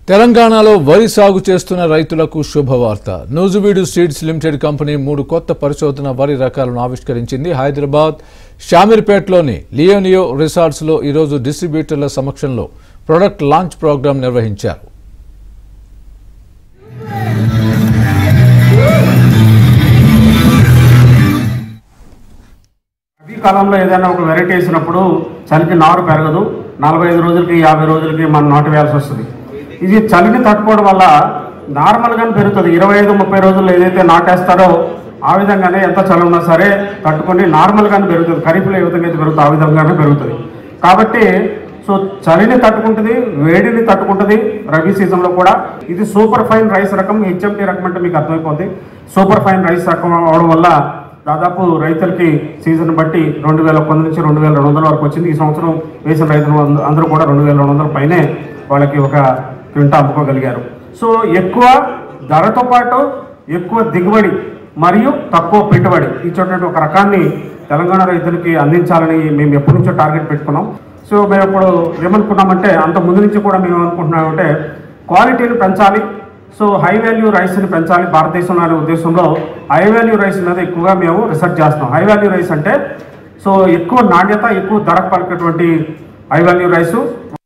తెలంగాణలో వరి సాగు చేస్తున్న రైతులకు శుభవార్త నూజువీడు సీడ్స్ లిమిటెడ్ కంపెనీ మూడు కొత్త పరిశోధన వరి రకాలను ఆవిష్కరించింది హైదరాబాద్ షామీర్పేటలోని లియోనియో రిసార్ట్స్లో ఈరోజు డిస్ట్రిబ్యూటర్ల సమక్షంలో ప్రొడక్ట్ లాంచ్ ప్రోగ్రాం నిర్వహించారు రబీ కాలంలో ఏదైనా ఒక వెరైటీ వేసినప్పుడు చలికి నారు పెరగదు నలభై ఐదు రోజులకి యాభై రోజులకి మనం నాటు వేయాల్సి వస్తుంది ఇది చలిని తట్టుకోవడం వల్ల నార్మల్గానే పెరుగుతుంది ఇరవై ఐదు ముప్పై రోజుల్లో ఏదైతే నాటేస్తారో ఆ విధంగానే ఎంత చలి ఉన్నా సరే తట్టుకొని నార్మల్గానే పెరుగుతుంది ఖరీఫ్లో ఏ విధంగా అయితే పెరుగుతుంది ఆ విధంగానే పెరుగుతుంది కాబట్టి సో చలిని తట్టుకుంటుంది వేడిని తట్టుకుంటుంది రబీ సీజన్లో కూడా ఇది సూపర్ ఫైన్ రైస్ రకం హెచ్ఎంటీ రకం అంటే మీకు అర్థమైపోతుంది సూపర్ ఫైన్ రైస్ రకం అవడం వల్ల దాదాపు రైతులకి సీజన్ బట్టి రెండు వేల వంద నుంచి రెండు వేల రెండు వందల వరకు వచ్చింది ఈ సంవత్సరం వేసిన రైతులు అంద- అందరూ కూడా రెండు వేల రెండు వందల పైనే వాళ్ళకి ఒక క్వింటా అమ్ముకోగలిగారు సో ఎక్కువ ధరతో పాటు ఎక్కువ దిగుబడి మరియు తక్కువ పెట్టుబడి ఇచ్చేటువంటి ఒక రకాన్ని తెలంగాణ రైతులకి అందించాలని మేము ఎప్పటి నుంచో టార్గెట్ పెట్టుకున్నాం సో మేము ఇప్పుడు ఏమనుకున్నామంటే అంత ముందు నుంచి కూడా మేము ఏమనుకుంటున్నామంటే క్వాలిటీని పెంచాలి సో హై వాల్యూ రైస్ని పెంచాలి భారతదేశంలో అనే ఉద్దేశంలో హై వాల్యూ రైస్ మీద ఎక్కువగా మేము రీసెర్చ్ చేస్తున్నాం హై వాల్యూ రైస్ అంటే సో ఎక్కువ నాణ్యత ఎక్కువ ధర పలికేటువంటి హై వాల్యూ రైస్